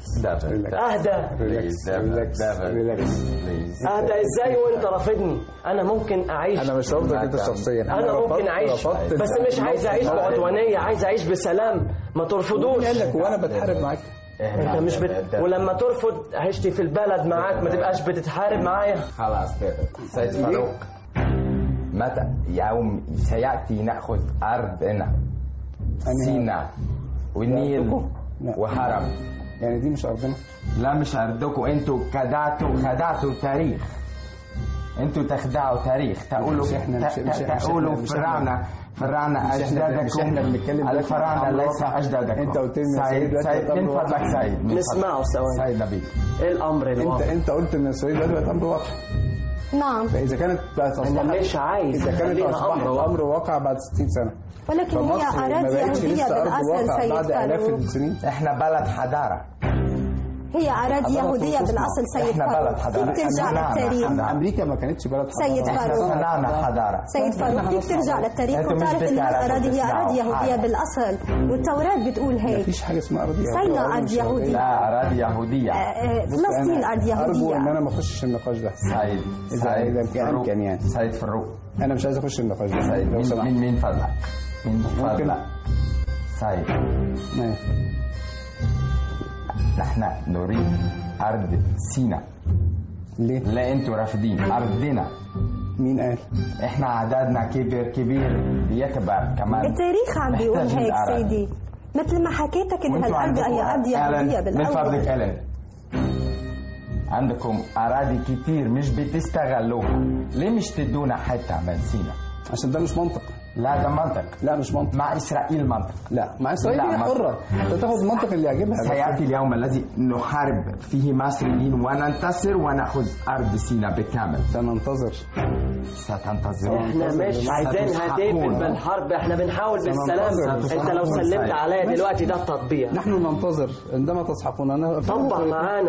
اهدى ريلاكس ريلاكس ريلاكس اهدى ازاي وانت رافضني انا ممكن اعيش انا مش رافضك انت شخصيا انا رفضت- ممكن اعيش رفضت بس مش عايز اعيش الموقف. بعدوانيه عايز اعيش بسلام ما ترفضوش مين قال لك وانا بتحارب معاك انت مش بت... ولما ترفض عشتي في البلد معاك ما تبقاش بتتحارب معايا خلاص كده سيد فاروق متى يوم سيأتي نأخذ أرضنا سيناء والنيل وهرم يعني دي مش أرضنا لا مش أرضكم انتوا خدعتوا خدعتوا تاريخ انتوا تخدعوا تاريخ تقولوا مش إحنا- مش- ت- مش- مش تقولوا إحنا- مش فراعنة فراعنة مش إحنا- أجدادكم مش إحنا بنتكلم دلوقتي الفراعنة عن ليس الواقع. أجدادكم أنت قلت لي إن سعيد إسرائيل سعيد دلوقتي من أمر فضلك واقع. سعيد من نسمعه فضلك. ثواني. سعيد نبيل ايه الامر انت الواقع انت قلت ان اسرائيل دلوقتي بقت امر واقع نعم فاذا كانت بقت أنا اصبحت مش عايز اذا كانت أخليها اصبحت أمر واقع. امر واقع بعد 60 سنه ولكن هي فمصر ما أراضي بقتش يهودية لسه أرض بالأصل واقع سيد بعد آلاف فاروق السنين احنا بلد حضارة هي أراضي يهودية بالأصل سيد إحنا بلد فاروق حضارة. فيك ترجع إحنا للتاريخ نعم. امريكا ما كانتش بلد سيد حضارة. فاروق. احنا صنعنا حضارة سيد فاروق فيك ترجع للتاريخ أنتوا مش وتعرف ان بتعرفوا الأراضي هي تسمعوا أراضي يهودية حاجة. بالأصل والتوراة بتقول ما هيك فيش حاجه اسمها ارض سينا يهودية. أرض مش يهودية. لا أراضي يهودية آه، آه، بص، فلسطين أنا أرض ارجو ان يهودية انا ما اخشش النقاش ده سعيد اذا سعيد اذا فاروق. كان يعني سعيد فاروق انا مش عايز اخش النقاش ده سعيد لو مين سمحت. مين مين فضلك مين فضلك سعيد ماشي. نحن نريد أرض سيناء ليه؟ لا انتوا رافضين أرضنا مين قال؟ احنا عددنا كبير كبير بيكبر كمان التاريخ عم بيقول محتاجين هيك أرض. سيدي مثل ما حكيتك ان وانتوا هالارض عندكم هي ارض ألن، يهوديه من فضلك بالاول ألن عندكم أراضي كتير مش بتستغلوها ليه مش تدونا حتة من سيناء عشان ده مش منطق لا ده منطق لا مش منطق مع إسرائيل منطق لا مع اسرائيل لا، هي ما- حره انت تاخد المنطق اللي يعجبها بس. سيأتي اليوم الذي نحارب فيه مصريين وننتصر ونأخذ أرض سيناء بالكامل سننتظر ستنتظرون احنا مش عايزينها تقفل بالحرب احنا بنحاول بالسلام سننتظر. انت لو سلمت عليا دلوقتي ده التطبيع نحن ننتظر عندما تسحقون انا طبع معانا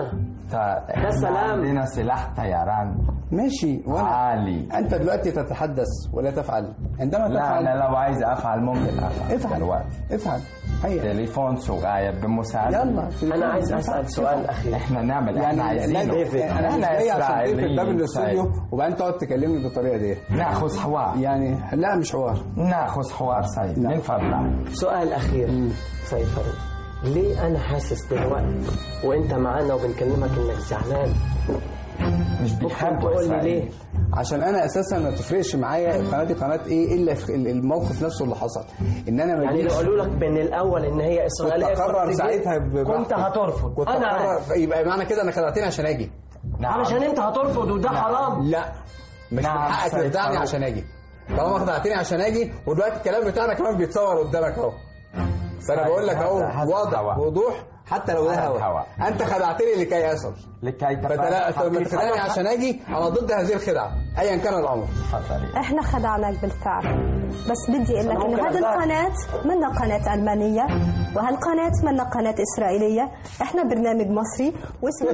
يا سلام. عندنا سلاح طيران ماشي وانا عالي انت دلوقتي تتحدث ولا تفعل عندما لا تفعل انا لو عايز افعل ممكن افعل افعل. دلوقتي افعل هيا تليفون صغير بمساعدة يلا انا عايز اسال سؤال اخير احنا نعمل احنا يعني عايزينه لا انا مش جاي عشان تقفل باب الاستوديو وبعدين تقعد تكلمني بالطريقه دي ناخذ حوار يعني لا مش حوار ناخذ حوار سيد من فضلك سؤال اخير سيد فاروق ليه انا حاسس دلوقتي وانت معانا وبنكلمك انك زعلان مش ممكن تقول لي ليه عشان انا اساسا ما تفرقش معايا القناه دي قناه ايه الا في ال- الموقف نفسه اللي حصل ان انا ما يعني لو جيتش- قالوا لك من الاول ان هي اسرائيليه كنت اقرر كنت ساعتها جيت- ببحث. كنت هترفض كنت انا اقرر عارف. يبقى معنى كده انا خدعتني عشان اجي علشان انت هترفض وده حرام لا مش نعم، من حقك سيد تخدعني فاروق. عشان اجي طالما خدعتني عشان اجي ودلوقتي الكلام بتاعنا كمان بيتصور قدامك اهو فانا سيد، بقول لك اهو هذا- هذا واضح هوا. بوضوح حتى لو ده هذا هوا هوا. انت خدعتني لكي اصل لكي فانت لا تفعل لما تخدعني عشان اجي انا ضد هذه الخدعه ايا كان الامر تفضلي احنا خدعناك بالفعل بس بدي اقول لك أنا انه ممكن هذه أزعل. القناه منا قناه المانيه وهالقناه منا قناه اسرائيليه احنا برنامج مصري واسمه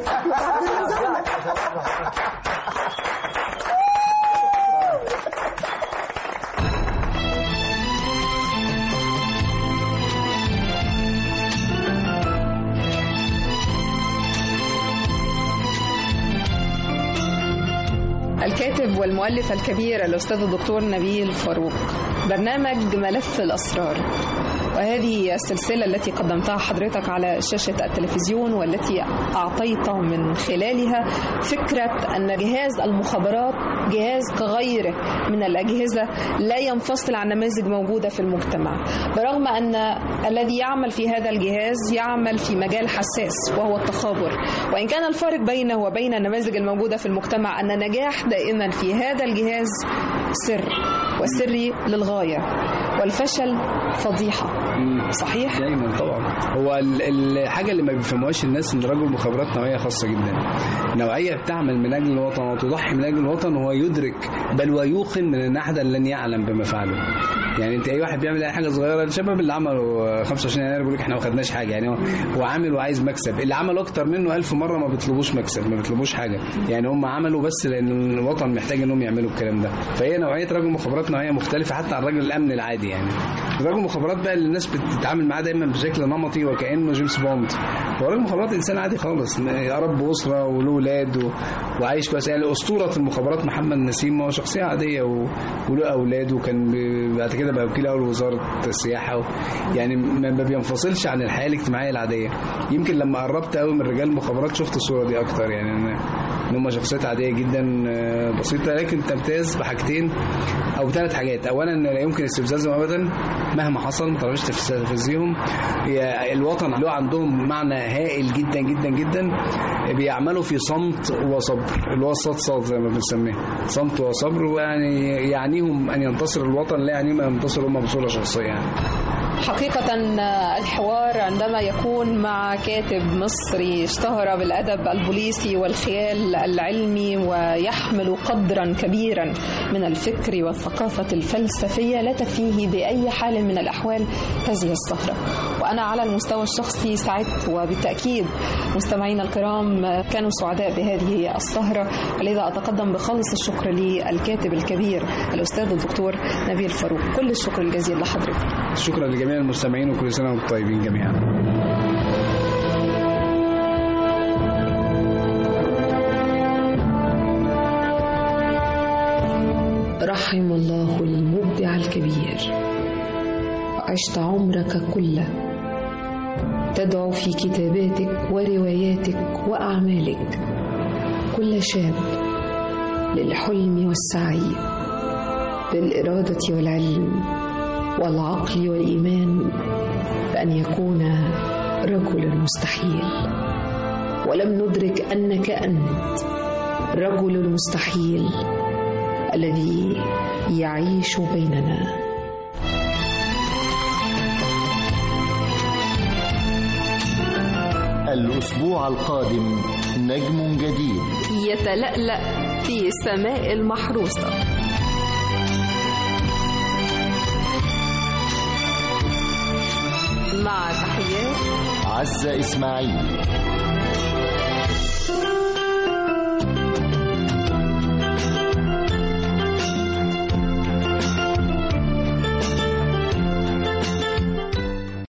الكاتب والمؤلف الكبير الأستاذ الدكتور نبيل فاروق برنامج ملف الأسرار وهذه السلسلة التي قدمتها حضرتك على شاشة التلفزيون والتي أعطيت من خلالها فكرة أن جهاز المخابرات جهاز كغيره من الأجهزة لا ينفصل عن نماذج موجودة في المجتمع برغم أن الذي يعمل في هذا الجهاز يعمل في مجال حساس وهو التخابر وإن كان الفارق بينه وبين النماذج الموجودة في المجتمع أن النجاح دائما في هذا الجهاز سر وسري للغاية والفشل فضيحة صحيح؟ دايما طبعا هو ال- الحاجه اللي ما بيفهموهاش الناس ان رجل مخابرات نوعيه خاصه جدا نوعيه بتعمل من اجل الوطن وتضحي من اجل الوطن وهو يدرك بل ويوقن من ان احدا لن يعلم بما فعله يعني انت اي واحد بيعمل اي حاجه صغيره الشباب اللي عملوا 25 يناير بيقول لك احنا ما خدناش حاجه يعني هو هو عامل وعايز مكسب اللي عملوا اكتر منه ألف مره ما بيطلبوش مكسب ما بيطلبوش حاجه يعني هم عملوا بس لان الوطن محتاج انهم يعملوا الكلام ده فهي نوعيه رجل مخابرات نوعيه مختلفه حتى عن رجل الامن العادي يعني رجل مخابرات بقى اللي الناس بتتعامل معاه دايما بشكل نمطي وكانه جيمس بوند هو رجل مخابرات انسان عادي خالص رب اسره وله اولاد و... وعايش كويس يعني اسطوره المخابرات محمد نسيم هو شخصيه عاديه و... وله اولاد وكان ب... بعد كده بقى وكيل اول وزاره السياحه و... يعني ما ما بينفصلش عن الحياه الاجتماعيه العاديه يمكن لما قربت قوي من رجال المخابرات شفت الصوره دي اكتر يعني ان إن هم شخصيات عاديه جدا آه، بسيطه لكن تمتاز بحاجتين او بثلاث حاجات اولا لا يمكن استفزازهم ابدا مهما حصل ما تعرفش تستفزيهم هي الوطن له عندهم معنى هائل جدا جدا جدا بيعملوا في صمت وصبر اللي هو الصاد صاد زي ما بنسميه صمت وصبر ويعني يعنيهم ان ينتصر الوطن لا يعنيهم ان ينتصروا هم بصوره شخصيه يعني. حقيقة الحوار عندما يكون مع كاتب مصري اشتهر بالأدب البوليسي والخيال العلمي ويحمل قدرا كبيرا من الفكر والثقافة الفلسفية لا تكفيه بأي حال من الأحوال هذه السهرة وأنا على المستوى الشخصي سعدت وبالتأكيد مستمعينا الكرام كانوا سعداء بهذه السهرة ولذا أتقدم بخالص الشكر للكاتب الكبير الأستاذ الدكتور نبيل فاروق كل الشكر الجزيل لحضرتك شكرا لجميع المستمعين وكل سنه وانتم طيبين جميعا رحم الله المبدع الكبير وعشت عمرك كله تدعو في كتاباتك ورواياتك وأعمالك كل شاب للحلم والسعي بالإرادة والعلم والعقل والإيمان بأن يكون رجل مستحيل ولم ندرك أنك أنت رجل المستحيل الذي يعيش بيننا الأسبوع القادم نجم جديد يتلألأ في سماء المحروسة مع تحيات عزة إسماعيل